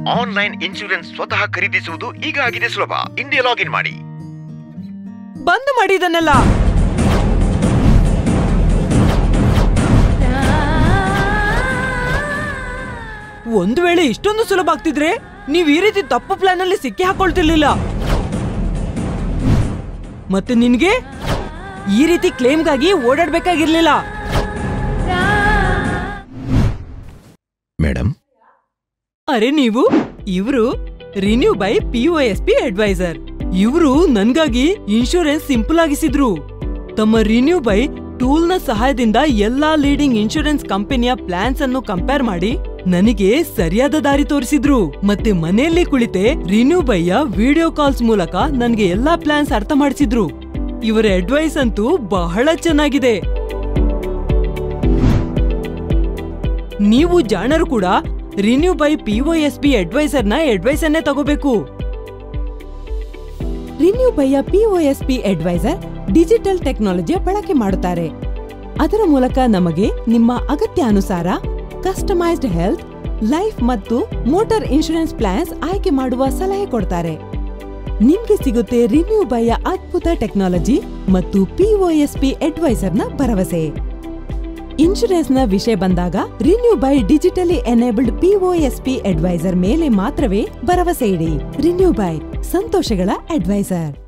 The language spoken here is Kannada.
ಆನ್ಲೈನ್ ಇನ್ಶೂರೆನ್ಸ್ ಸ್ವತಃ ಖರೀದಿಸುವುದು ಈಗ ಆಗಿದೆ ಸುಲಭ ಇಂದೇ ಲಾಗಿನ್ ಮಾಡಿ ಬಂದ್ ಮಾಡಿದನ್ನೆಲ್ಲ ಒಂದ್ ವೇಳೆ ಇಷ್ಟೊಂದು ಸುಲಭ ಆಗ್ತಿದ್ರೆ ನೀವ್ ಈ ರೀತಿ ತಪ್ಪು ಪ್ಲಾನ್ ಅಲ್ಲಿ ಸಿಕ್ಕಿ ಹಾಕೊಳ್ತಿರ್ಲಿಲ್ಲ ಮತ್ತೆ ನಿನ್ಗೆ ಈ ರೀತಿ ಕ್ಲೇಮ್ಗಾಗಿ ಓಡಾಡ್ಬೇಕಾಗಿರ್ಲಿಲ್ಲ ಮೇಡಮ್ ಅರೆ ನೀವು ಇವರು Renew Buy P O S P advisor ಇವರು ನನ್ಗಾಗಿ ಇನ್ಶೂರೆನ್ಸ್ ಸಿಂಪಲ್ ಆಗಿಸಿದ್ರು ತಮ್ಮ ರಿನ್ಯೂ ಬೈ ಟೂಲ್ ನ ಸಹಾಯದಿಂದ ಎಲ್ಲಾ ಲೀಡಿಂಗ್ ಇನ್ಶೂರೆನ್ಸ್ ಕಂಪನಿಯ ಪ್ಲಾನ್ಸ್ ಅನ್ನು ಕಂಪೇರ್ ಮಾಡಿ ನನಗೆ ಸರಿಯಾದ ದಾರಿ ತೋರಿಸಿದ್ರು ಮತ್ತೆ ಮನೆಯಲ್ಲಿ ಕುಳಿತೆ ರಿನ್ಯೂ ಬೈಯ ವಿಡಿಯೋ ಕಾಲ್ಸ್ ಮೂಲಕ ನನ್ಗೆ ಎಲ್ಲಾ ಪ್ಲಾನ್ಸ್ ಅರ್ಥ ಮಾಡಿಸಿದ್ರು ಇವರ ಅಡ್ವೈಸ್ ಅಂತೂ ಬಹಳ ಚೆನ್ನಾಗಿದೆ ನೀವು ಜಾಣರು ಕೂಡ ರಿನ್ಯೂ ಬೈ ಪಿಒಎಸ್ ಪಿ ಅಡ್ವೈಸರ್ನ ಅಡ್ವೈಸ್ ಅನ್ನೇ ತಗೋಬೇಕು ರಿನ್ಯೂ ಬೈಯ ಪಿಒಎಸ್ ಪಿ ಅಡ್ವೈಸರ್ ಡಿಜಿಟಲ್ ಟೆಕ್ನಾಲಜಿಯ ಬಳಕೆ ಮಾಡುತ್ತಾರೆ ಅದರ ಮೂಲಕ ನಮಗೆ ನಿಮ್ಮ ಅಗತ್ಯ ಅನುಸಾರ ಕಸ್ಟಮೈಸ್ಡ್ ಹೆಲ್ತ್ ಲೈಫ್ ಮತ್ತು ಮೋಟಾರ್ ಇನ್ಶೂರೆನ್ಸ್ ಪ್ಲಾನ್ಸ್ ಆಯ್ಕೆ ಮಾಡುವ ಸಲಹೆ ಕೊಡ್ತಾರೆ ನಿಮ್ಗೆ ಸಿಗುತ್ತೆ ರಿನ್ಯೂ ಬೈಯ ಅದ್ಭುತ ಟೆಕ್ನಾಲಜಿ ಮತ್ತು ಪಿಒಎಸ್ಪಿ ಅಡ್ವೈಸರ್ನ ಭರವಸೆ ಇನ್ಶೂರೆನ್ಸ್ನ ವಿಷಯ ಬಂದಾಗ Renew Buy digitally enabled POSP advisor ಮೇಲೆ ಮಾತ್ರವೇ ಭರವಸೆ ಇಡಿ ರಿನ್ಯೂ ಬೈ ಸಂತೋಷಗಳ ಅಡ್ವೈಸರ್